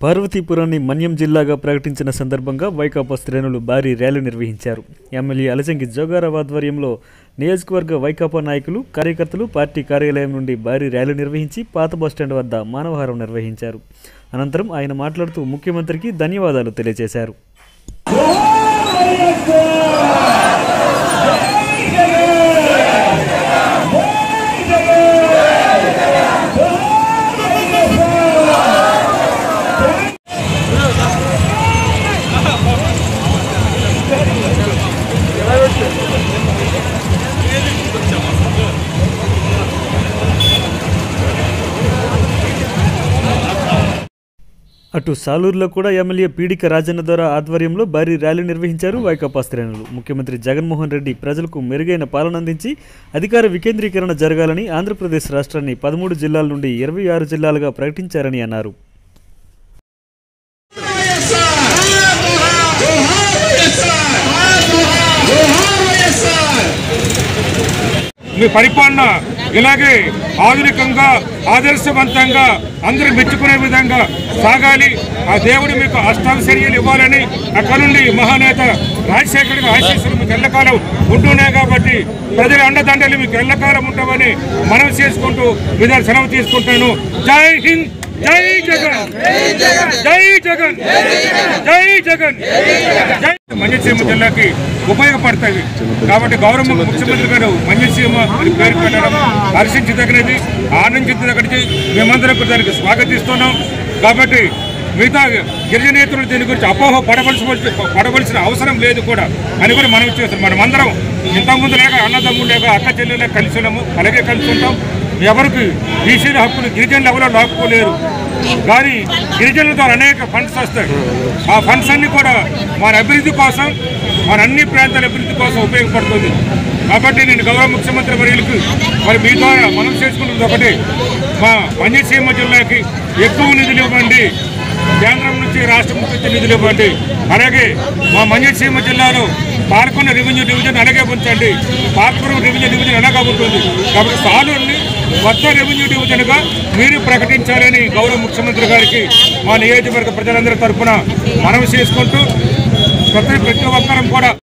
పార్వతీపురాన్ని మన్యం జిల్లాగా ప్రకటించిన సందర్భంగా వైకాపా శ్రేణులు భారీ ర్యాలీ నిర్వహించారు ఎమ్మెల్యే అలజంగి జోగారావు ఆధ్వర్యంలో నియోజకవర్గ వైకాపా నాయకులు కార్యకర్తలు పార్టీ కార్యాలయం నుండి భారీ ర్యాలీ నిర్వహించి పాత బస్టాండ్ వద్ద మానవహారం నిర్వహించారు అనంతరం ఆయన మాట్లాడుతూ ముఖ్యమంత్రికి ధన్యవాదాలు తెలియజేశారు అటు సాలూరులో కూడా ఎమ్మెల్యే పీడిక రాజన్న ద్వారా ఆధ్వర్యంలో భారీ ర్యాలీ నిర్వహించారు వైకాపా శ్రేణులు ముఖ్యమంత్రి జగన్మోహన్ రెడ్డి ప్రజలకు మెరుగైన పాలన అందించి అధికార వికేంద్రీకరణ జరగాలని ఆంధ్రప్రదేశ్ రాష్ట్రాన్ని పదమూడు జిల్లాల నుండి ఇరవై ఆరు జిల్లాలుగా ప్రకటించారని అన్నారు మీ పరిపాలన ఇలాగే ఆధునికంగా ఆదర్శవంతంగా అందరూ మెచ్చుకునే విధంగా సాగాలి ఆ దేవుడు మీకు అష్టాంశర్యాలు ఇవ్వాలని అక్కడ నుండి మహానేత రాజశేఖర్ ఆశీస్సులు మీకు ఎల్లకాలం ఉంటున్నాయి కాబట్టి ప్రజల అండదండలు మీకు ఎల్లకాలం ఉంటామని మనం చేసుకుంటూ విధాలు సెలవు తీసుకుంటాను జై హింద్ జై జగన్ జై జగన్ జై జగన్ జై మంజసీమ జిల్లాకి ఉపయోగపడతాయి కాబట్టి గౌరవ ముఖ్యమంత్రి గారు మంజసీమ అని పేరు పెట్టడం హర్షించదగినది ఆనందించదగినది మేమందరం కూడా దానికి స్వాగతిస్తున్నాం కాబట్టి మిగతా గిరిజనేతలు దీని గురించి అపోహ పడవలసి పడవలసిన అవసరం లేదు కూడా అని కూడా మనం చేస్తాం మనం అందరం ఇంతకుముందు లేక అన్నదమ్ములు లేక అక్క చెల్లెలు కలిసి ఉన్నాము అలాగే కలిసి ఉంటాం ఎవరికి బీసీల హక్కులు గిరిజనులు ఎవరో లాక్కోలేరు కానీ గిరిజనుల ద్వారా అనేక ఫండ్స్ వస్తాయి ఆ ఫండ్స్ అన్ని కూడా మన అభివృద్ధి కోసం మన అన్ని ప్రాంతాల అభివృద్ధి కోసం ఉపయోగపడుతుంది కాబట్టి నేను గౌరవ ముఖ్యమంత్రి వర్యులకు మరి మీ ద్వారా మనం చేసుకున్నది ఒకటి మా మన్యసీమ జిల్లాకి ఎక్కువ నిధులు ఇవ్వండి కేంద్రం నుంచి రాష్ట్రం నుంచి నిధులు ఇవ్వండి అలాగే మా మన్యసీమ జిల్లాలో పాల్గొన్న రెవెన్యూ డివిజన్ అలాగే ఉంచండి పార్పురం రెవెన్యూ డివిజన్ అలాగే ఉంటుంది కాబట్టి సాలూరుని కొత్త రెవెన్యూ డివిజన్గా మీరు ప్రకటించాలని గౌరవ ముఖ్యమంత్రి గారికి మా నియోజకవర్గ ప్రజలందరి తరఫున మనవి చేసుకుంటూ ప్రతి ప్రతి ఒక్కరం కూడా